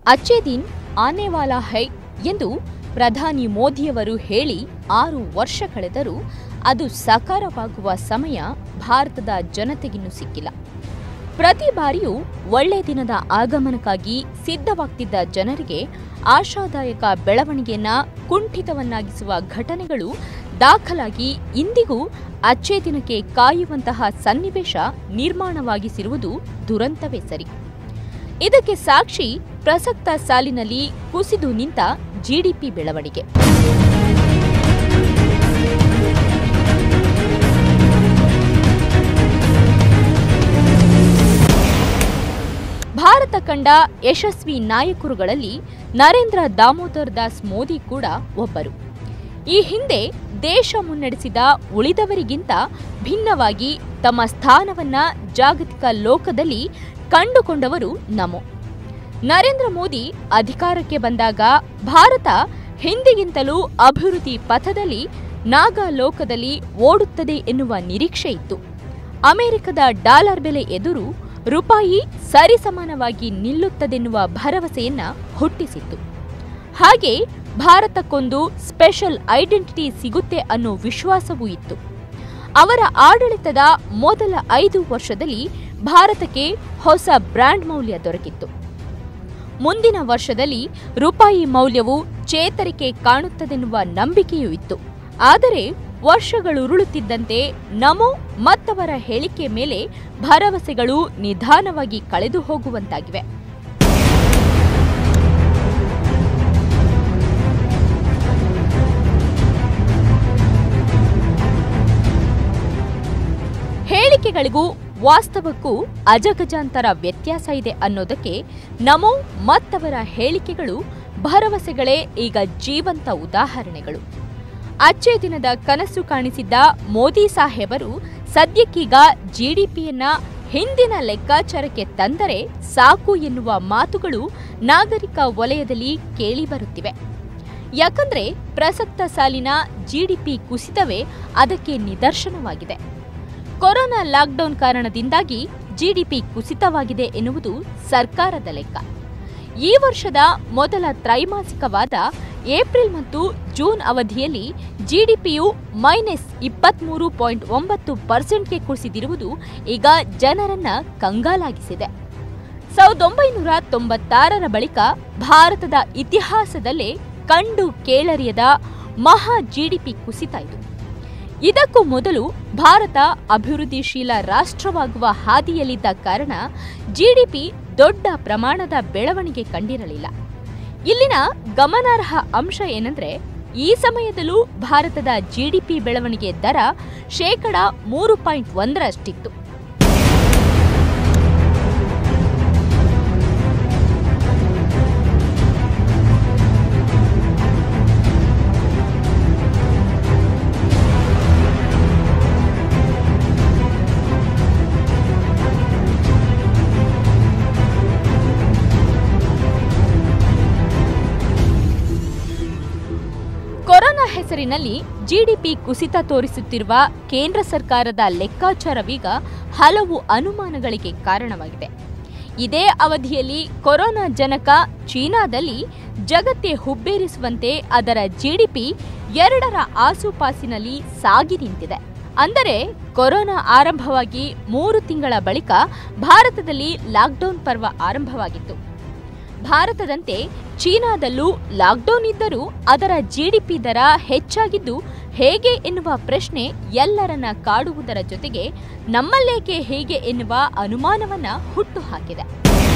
ಅಚ್ಚೇ ದಿನ್ ಆನೆ ವಾಲಾ ಹೈ ಎಂದು ಪ್ರಧಾನಿ ಮೋದಿಯವರು ಹೇಳಿ ಆರು ವರ್ಷ ಕಳೆದರೂ ಅದು ಸಕಾರವಾಗುವ ಸಮಯ ಭಾರತದ ಜನತೆಗಿನ್ನೂ ಸಿಕ್ಕಿಲ್ಲ ಪ್ರತಿ ಬಾರಿಯೂ ಒಳ್ಳೆ ದಿನದ ಆಗಮನಕ್ಕಾಗಿ ಸಿದ್ಧವಾಗ್ತಿದ್ದ ಜನರಿಗೆ ಆಶಾದಾಯಕ ಬೆಳವಣಿಗೆಯನ್ನ ಕುಂಠಿತವನ್ನಾಗಿಸುವ ಘಟನೆಗಳು ದಾಖಲಾಗಿ ಇಂದಿಗೂ ಅಚ್ಚೇ ದಿನಕ್ಕೆ ಕಾಯುವಂತಹ ಸನ್ನಿವೇಶ ನಿರ್ಮಾಣವಾಗಿಸಿರುವುದು ದುರಂತವೇ ಸರಿ ಇದಕ್ಕೆ ಸಾಕ್ಷಿ ಪ್ರಸಕ್ತ ಸಾಲಿನಲ್ಲಿ ಕುಸಿದು ನಿಂತ ಜಿಡಿಪಿ ಬೆಳವಣಿಗೆ ಭಾರತ ಕಂಡ ಯಶಸ್ವಿ ನಾಯಕರುಗಳಲ್ಲಿ ನರೇಂದ್ರ ದಾಮೋದರ್ ದಾಸ್ ಮೋದಿ ಕೂಡ ಒಬ್ಬರು ಈ ಹಿಂದೆ ದೇಶ ಮುನ್ನಡೆಸಿದ ಉಳಿದವರಿಗಿಂತ ಭಿನ್ನವಾಗಿ ತಮ್ಮ ಸ್ಥಾನವನ್ನ ಜಾಗತಿಕ ಲೋಕದಲ್ಲಿ ಕಂಡುಕೊಂಡವರು ನಮೋ ನರೇಂದ್ರ ಮೋದಿ ಅಧಿಕಾರಕ್ಕೆ ಬಂದಾಗ ಭಾರತ ಹಿಂದಿಗಿಂತಲೂ ಅಭಿವೃದ್ಧಿ ಪಥದಲ್ಲಿ ನಾಗಾ ಲೋಕದಲ್ಲಿ ಓಡುತ್ತದೆ ಎನ್ನುವ ನಿರೀಕ್ಷೆ ಇತ್ತು ಅಮೆರಿಕದ ಡಾಲರ್ ಬೆಲೆ ಎದುರು ರೂಪಾಯಿ ಸರಿಸಮಾನವಾಗಿ ನಿಲ್ಲುತ್ತದೆನ್ನುವ ಭರವಸೆಯನ್ನ ಹುಟ್ಟಿಸಿತ್ತು ಹಾಗೆ ಭಾರತಕ್ಕೊಂದು ಸ್ಪೆಷಲ್ ಐಡೆಂಟಿಟಿ ಸಿಗುತ್ತೆ ಅನ್ನೋ ವಿಶ್ವಾಸವೂ ಇತ್ತು ಅವರ ಆಡಳಿತದ ಮೊದಲ ಐದು ವರ್ಷದಲ್ಲಿ ಭಾರತಕ್ಕೆ ಹೊಸ ಬ್ರ್ಯಾಂಡ್ ಮೌಲ್ಯ ದೊರಕಿತ್ತು ಮುಂದಿನ ವರ್ಷದಲ್ಲಿ ರೂಪಾಯಿ ಮೌಲ್ಯವು ಚೇತರಿಕೆ ಕಾಣುತ್ತದೆನ್ನುವ ನಂಬಿಕೆಯೂ ಇತ್ತು ಆದರೆ ವರ್ಷಗಳುರುಳುತ್ತಿದ್ದಂತೆ ನಮೋ ಮತ್ತವರ ಹೇಳಿಕೆ ಮೇಲೆ ಭರವಸೆಗಳು ನಿಧಾನವಾಗಿ ಕಳೆದು ಹೋಗುವಂತಾಗಿವೆ ಹೇಳಿಕೆಗಳಿಗೂ ವಾಸ್ತವಕ್ಕೂ ಅಜಗಜಾಂತರ ವ್ಯತ್ಯಾಸ ಇದೆ ಅನ್ನೋದಕ್ಕೆ ನಮೋ ಮತ್ತವರ ಹೇಳಿಕೆಗಳು ಭರವಸೆಗಳೇ ಈಗ ಜೀವಂತ ಉದಾಹರಣೆಗಳು ಅಚ್ಚೇ ದಿನದ ಕನಸು ಕಾಣಿಸಿದ್ದ ಮೋದಿ ಸಾಹೇಬರು ಸದ್ಯಕ್ಕೀಗ ಜಿಡಿಪಿಯನ್ನ ಹಿಂದಿನ ಲೆಕ್ಕಾಚಾರಕ್ಕೆ ತಂದರೆ ಸಾಕು ಎನ್ನುವ ಮಾತುಗಳು ನಾಗರಿಕ ವಲಯದಲ್ಲಿ ಕೇಳಿಬರುತ್ತಿವೆ ಯಾಕಂದ್ರೆ ಪ್ರಸಕ್ತ ಸಾಲಿನ ಜಿಡಿಪಿ ಕುಸಿತವೇ ಅದಕ್ಕೆ ನಿದರ್ಶನವಾಗಿದೆ ಕೊರೋನಾ ಲಾಕ್ಡೌನ್ ಕಾರಣದಿಂದಾಗಿ ಜಿಡಿಪಿ ಕುಸಿತವಾಗಿದೆ ಎನ್ನುವುದು ಸರ್ಕಾರದ ಲೆಕ್ಕ ಈ ವರ್ಷದ ಮೊದಲ ತ್ರೈಮಾಸಿಕವಾದ ಏಪ್ರಿಲ್ ಮತ್ತು ಜೂನ್ ಅವಧಿಯಲ್ಲಿ ಜಿಡಿಪಿಯು ಮೈನಸ್ ಇಪ್ಪತ್ಮೂರು ಪಾಯಿಂಟ್ ಒಂಬತ್ತು ಪರ್ಸೆಂಟ್ಗೆ ಕುಸಿದಿರುವುದು ಈಗ ಜನರನ್ನ ಕಂಗಾಲಾಗಿಸಿದೆ ಸಾವಿರದ ಒಂಬೈನೂರ ತೊಂಬತ್ತಾರರ ಬಳಿಕ ಭಾರತದ ಇತಿಹಾಸದಲ್ಲೇ ಕಂಡು ಕೇಳರಿಯದ ಮಹಾ ಜಿಡಿಪಿ ಕುಸಿತ ಇದು ಇದಕ್ಕೂ ಮೊದಲು ಭಾರತ ಅಭಿವೃದ್ಧಿಶೀಲ ರಾಷ್ಟ್ರವಾಗುವ ಹಾದಿಯಲ್ಲಿದ್ದ ಕಾರಣ ಜಿಡಿಪಿ ದೊಡ್ಡ ಪ್ರಮಾಣದ ಬೆಳವಣಿಗೆ ಕಂಡಿರಲಿಲ್ಲ ಇಲ್ಲಿನ ಗಮನಾರ್ಹ ಅಂಶ ಏನಂದ್ರೆ ಈ ಸಮಯದಲ್ಲೂ ಭಾರತದ ಜಿಡಿಪಿ ಬೆಳವಣಿಗೆ ದರ ಶೇಕಡ ಮೂರು ಪಾಯಿಂಟ್ ಒಂದರಷ್ಟಿತ್ತು ಕೊರೋನಾ ಹೆಸರಿನಲ್ಲಿ ಜಿಡಿಪಿ ಕುಸಿತ ತೋರಿಸುತ್ತಿರುವ ಕೇಂದ್ರ ಸರ್ಕಾರದ ಲೆಕ್ಕಾಚಾರವೀಗ ಹಲವು ಅನುಮಾನಗಳಿಗೆ ಕಾರಣವಾಗಿದೆ ಇದೇ ಅವಧಿಯಲ್ಲಿ ಕೊರೋನಾ ಜನಕ ಚೀನಾದಲ್ಲಿ ಜಗತ್ತೇ ಹುಬ್ಬೇರಿಸುವಂತೆ ಅದರ ಜಿಡಿಪಿ ಎರಡರ ಆಸುಪಾಸಿನಲ್ಲಿ ಸಾಗಿ ನಿಂತಿದೆ ಅಂದರೆ ಕೊರೋನಾ ಆರಂಭವಾಗಿ ಮೂರು ತಿಂಗಳ ಬಳಿಕ ಭಾರತದಲ್ಲಿ ಲಾಕ್ಡೌನ್ ಪರ್ವ ಆರಂಭವಾಗಿತ್ತು ಭಾರತದಂತೆ ಚೀನಾದಲ್ಲೂ ಲಾಕ್ಡೌನ್ ಇದ್ದರೂ ಅದರ ಜಿಡಿಪಿ ದರ ಹೆಚ್ಚಾಗಿದ್ದು ಹೇಗೆ ಎನ್ನುವ ಪ್ರಶ್ನೆ ಎಲ್ಲರನ್ನ ಕಾಡುವುದರ ಜೊತೆಗೆ ನಮ್ಮಲ್ಲೇಕೆ ಹೇಗೆ ಎನ್ನುವ ಅನುಮಾನವನ್ನ ಹುಟ್ಟುಹಾಕಿದೆ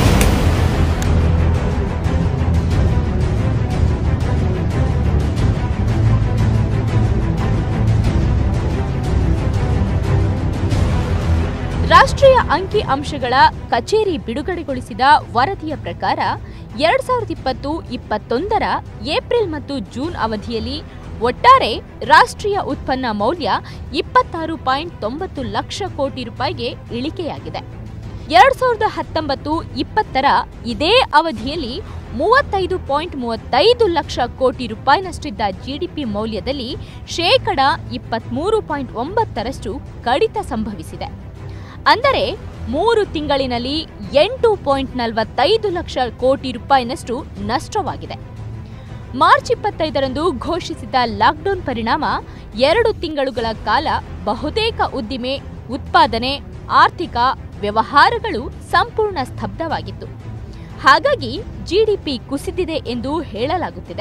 ರಾಷ್ಟ್ರೀಯ ಅಂಕಿ ಅಂಶಗಳ ಕಚೇರಿ ಬಿಡುಗಡೆಗೊಳಿಸಿದ ವರದಿಯ ಪ್ರಕಾರ ಎರಡ್ ಸಾವಿರದ ಇಪ್ಪತ್ತು ಇಪ್ಪತ್ತೊಂದರ ಏಪ್ರಿಲ್ ಮತ್ತು ಜೂನ್ ಅವಧಿಯಲ್ಲಿ ಒಟ್ಟಾರೆ ರಾಷ್ಟ್ರೀಯ ಉತ್ಪನ್ನ ಮೌಲ್ಯ ಇಪ್ಪತ್ತಾರು ಪಾಯಿಂಟ್ ತೊಂಬತ್ತು ಲಕ್ಷ ಕೋಟಿ ರೂಪಾಯಿಗೆ ಇಳಿಕೆಯಾಗಿದೆ ಎರಡ್ ಸಾವಿರದ ಹತ್ತೊಂಬತ್ತು ಇಪ್ಪತ್ತರ ಇದೇ ಅವಧಿಯಲ್ಲಿ ಮೂವತ್ತೈದು ಪಾಯಿಂಟ್ ಮೂವತ್ತೈದು ಲಕ್ಷ ಕೋಟಿ ರೂಪಾಯಿನಷ್ಟಿದ್ದ ಜಿಡಿಪಿ ಮೌಲ್ಯದಲ್ಲಿ ಶೇಕಡ ಇಪ್ಪತ್ಮೂರು ಪಾಯಿಂಟ್ ಒಂಬತ್ತರಷ್ಟು ಕಡಿತ ಸಂಭವಿಸಿದೆ ಅಂದರೆ ಮೂರು ತಿಂಗಳಿನಲ್ಲಿ ಎಂಟು ಪಾಯಿಂಟ್ ನಲವತ್ತೈದು ಲಕ್ಷ ಕೋಟಿ ರೂಪಾಯಿನಷ್ಟು ನಷ್ಟವಾಗಿದೆ ಮಾರ್ಚ್ ಇಪ್ಪತ್ತೈದರಂದು ಘೋಷಿಸಿದ ಲಾಕ್ಡೌನ್ ಪರಿಣಾಮ ಎರಡು ತಿಂಗಳುಗಳ ಕಾಲ ಬಹುತೇಕ ಉದ್ದಿಮೆ ಉತ್ಪಾದನೆ ಆರ್ಥಿಕ ವ್ಯವಹಾರಗಳು ಸಂಪೂರ್ಣ ಸ್ತಬ್ಧವಾಗಿತ್ತು ಹಾಗಾಗಿ ಜಿಡಿಪಿ ಕುಸಿದಿದೆ ಎಂದು ಹೇಳಲಾಗುತ್ತಿದೆ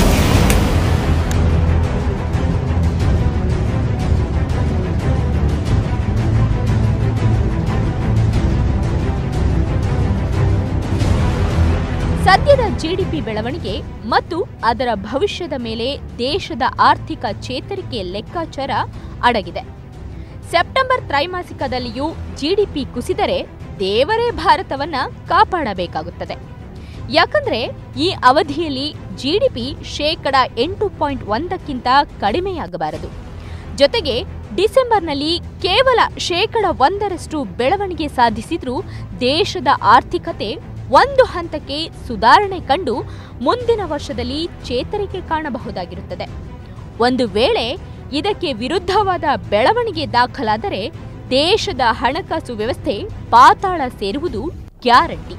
ಸದ್ಯದ ಜಿಡಿಪಿ ಬೆಳವಣಿಗೆ ಮತ್ತು ಅದರ ಭವಿಷ್ಯದ ಮೇಲೆ ದೇಶದ ಆರ್ಥಿಕ ಚೇತರಿಕೆಯ ಲೆಕ್ಕಾಚಾರ ಅಡಗಿದೆ ಸೆಪ್ಟೆಂಬರ್ ತ್ರೈಮಾಸಿಕದಲ್ಲಿಯೂ ಜಿಡಿಪಿ ಕುಸಿದರೆ ದೇವರೇ ಭಾರತವನ್ನ ಕಾಪಾಡಬೇಕಾಗುತ್ತದೆ ಯಾಕಂದ್ರೆ ಈ ಅವಧಿಯಲ್ಲಿ ಜಿಡಿಪಿ ಶೇಕಡ ಎಂಟು ಪಾಯಿಂಟ್ ಒಂದಕ್ಕಿಂತ ಕಡಿಮೆಯಾಗಬಾರದು ಜೊತೆಗೆ ಡಿಸೆಂಬರ್ನಲ್ಲಿ ಕೇವಲ ಶೇಕಡ ಒಂದರಷ್ಟು ಬೆಳವಣಿಗೆ ಸಾಧಿಸಿದ್ರೂ ದೇಶದ ಆರ್ಥಿಕತೆ ಒಂದು ಹಂತಕ್ಕೆ ಸುಧಾರಣೆ ಕಂಡು ಮುಂದಿನ ವರ್ಷದಲ್ಲಿ ಚೇತರಿಕೆ ಕಾಣಬಹುದಾಗಿರುತ್ತದೆ ಒಂದು ವೇಳೆ ಇದಕ್ಕೆ ವಿರುದ್ಧವಾದ ಬೆಳವಣಿಗೆ ದಾಖಲಾದರೆ ದೇಶದ ಹಣಕಾಸು ವ್ಯವಸ್ಥೆ ಪಾತಾಳ ಸೇರುವುದು ಗ್ಯಾರಂಟಿ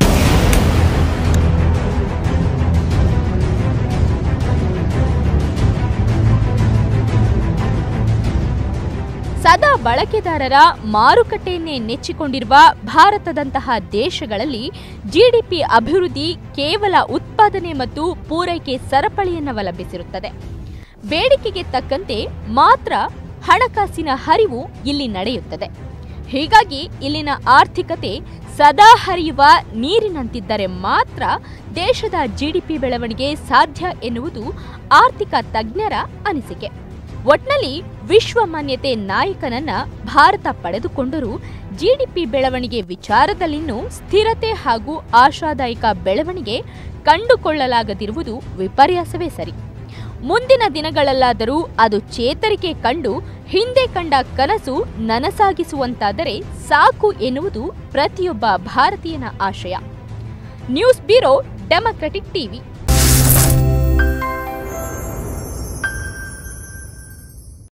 ಸದಾ ಬಳಕೆದಾರರ ಮಾರುಕಟ್ಟೆಯನ್ನೇ ನೆಚ್ಚಿಕೊಂಡಿರುವ ಭಾರತದಂತಹ ದೇಶಗಳಲ್ಲಿ ಜಿಡಿಪಿ ಅಭಿವೃದ್ಧಿ ಕೇವಲ ಉತ್ಪಾದನೆ ಮತ್ತು ಪೂರೈಕೆ ಸರಪಳಿಯನ್ನವಲಂಬಿಸಿರುತ್ತದೆ ಬೇಡಿಕೆಗೆ ತಕ್ಕಂತೆ ಮಾತ್ರ ಹಣಕಾಸಿನ ಹರಿವು ಇಲ್ಲಿ ನಡೆಯುತ್ತದೆ ಹೀಗಾಗಿ ಇಲ್ಲಿನ ಆರ್ಥಿಕತೆ ಸದಾ ಹರಿಯುವ ನೀರಿನಂತಿದ್ದರೆ ಮಾತ್ರ ದೇಶದ ಜಿಡಿಪಿ ಬೆಳವಣಿಗೆ ಸಾಧ್ಯ ಎನ್ನುವುದು ಆರ್ಥಿಕ ತಜ್ಞರ ಅನಿಸಿಕೆ ಒಟ್ನಲ್ಲಿ ವಿಶ್ವ ಮಾನ್ಯತೆ ನಾಯಕನನ್ನ ಭಾರತ ಪಡೆದುಕೊಂಡರೂ ಜಿಡಿಪಿ ಬೆಳವಣಿಗೆ ವಿಚಾರದಲ್ಲಿನ್ನೂ ಸ್ಥಿರತೆ ಹಾಗೂ ಆಶಾದಾಯಕ ಬೆಳವಣಿಗೆ ಕಂಡುಕೊಳ್ಳಲಾಗದಿರುವುದು ವಿಪರ್ಯಾಸವೇ ಸರಿ ಮುಂದಿನ ದಿನಗಳಲ್ಲಾದರೂ ಅದು ಚೇತರಿಕೆ ಕಂಡು ಹಿಂದೆ ಕಂಡ ಕನಸು ನನಸಾಗಿಸುವಂತಾದರೆ ಸಾಕು ಎನ್ನುವುದು ಪ್ರತಿಯೊಬ್ಬ ಭಾರತೀಯನ ಆಶಯ ನ್ಯೂಸ್ ಬ್ಯೂರೋ ಡೆಮೊಕ್ರೆಟಿಕ್ ಟಿವಿ